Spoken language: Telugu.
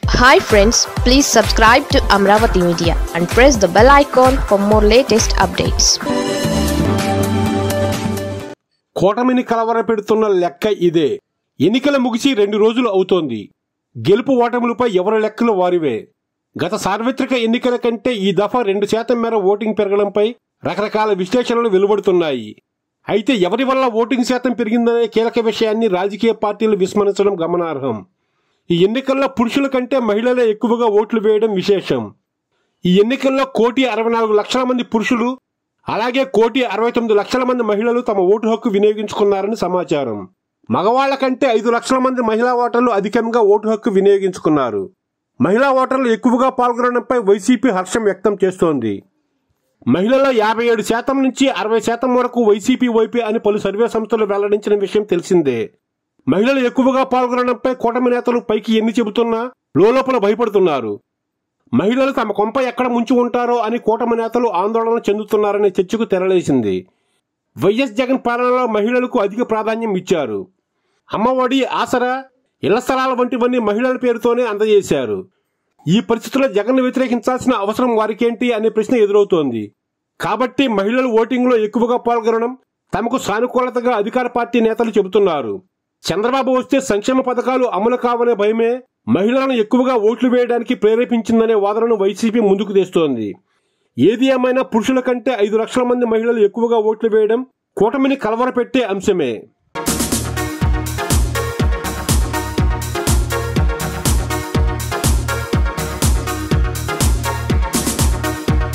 hi friends please subscribe to Amaravati media and press the bell icon for more latest updates కూటమిని కలవరపెడుతున్న లెక్క ఇదే ఎన్నికల ముగిసి రెండు రోజులు అవుతోంది గెలుపు ఓటములపై ఎవరి లెక్కలు వారివే గత సార్వత్రిక ఎన్నికల కంటే ఈ దఫా రెండు శాతం మేర ఓటింగ్ పెరగడంపై రకరకాల విశ్లేషణలు వెలువడుతున్నాయి అయితే ఎవరి వల్ల ఓటింగ్ శాతం పెరిగిందనే కీలక విషయాన్ని రాజకీయ పార్టీలు విస్మరించడం గమనార్హం ఈ ఎన్నికల్లో పురుషుల కంటే మహిళలే ఎక్కువగా ఓట్లు వేయడం విశేషం ఈ ఎన్నికల్లో కోటి అరవై నాలుగు లక్షల మంది పురుషులు అలాగే కోటి అరవై తొమ్మిది లక్షల మంది మహిళలు తమ ఓటు హక్కు వినియోగించుకున్నారని సమాచారం మగవాళ్ల కంటే ఐదు లక్షల మంది మహిళా ఓటర్లు అధికంగా ఓటు హక్కు వినియోగించుకున్నారు మహిళా ఓటర్లు ఎక్కువగా పాల్గొనడంపై వైసీపీ హర్షం వ్యక్తం చేస్తోంది మహిళల్లో యాభై ఏడు శాతం నుంచి అరవై శాతం వరకు వైసీపీ వైపే అని పలు సర్వే సంస్థలు వెల్లడించిన విషయం తెలిసిందే మహిళలు ఎక్కువగా పాల్గొనడంపై కూటమి నేతలు పైకి ఎన్ని చెబుతున్నా లోపల భయపడుతున్నారు మహిళలు తమ కొంప ఎక్కడ ముంచి ఉంటారో అని కూటమి నేతలు ఆందోళన చెందుతున్నారనే చర్చకు తెరలేసింది వైఎస్ జగన్ పాలనలో మహిళలకు అధిక ప్రాధాన్యం ఇచ్చారు అమ్మఒడి ఆసరా ఇళ్ల స్థలాల వంటివన్నీ మహిళల పేరుతోనే అందజేశారు ఈ పరిస్థితుల్లో జగన్ వ్యతిరేకించాల్సిన అవసరం వారికేంటి అనే ప్రశ్న ఎదురవుతోంది కాబట్టి మహిళలు ఓటింగ్లో ఎక్కువగా పాల్గొనడం తమకు సానుకూలతగా అధికార పార్టీ నేతలు చెబుతున్నారు చంద్రబాబు వస్తే సంక్షేమ పథకాలు అమలు కావనే భయమే మహిళలను ఎక్కువగా ఓట్లు వేయడానికి ప్రేరేపించిందనే వాదనను వైసీపీ ముందుకు తెస్తోంది ఏది ఏమైనా పురుషుల కంటే ఐదు లక్షల మంది మహిళలు ఎక్కువగా ఓట్లు వేయడం కూటమిని కలవరపెట్టే అంశమే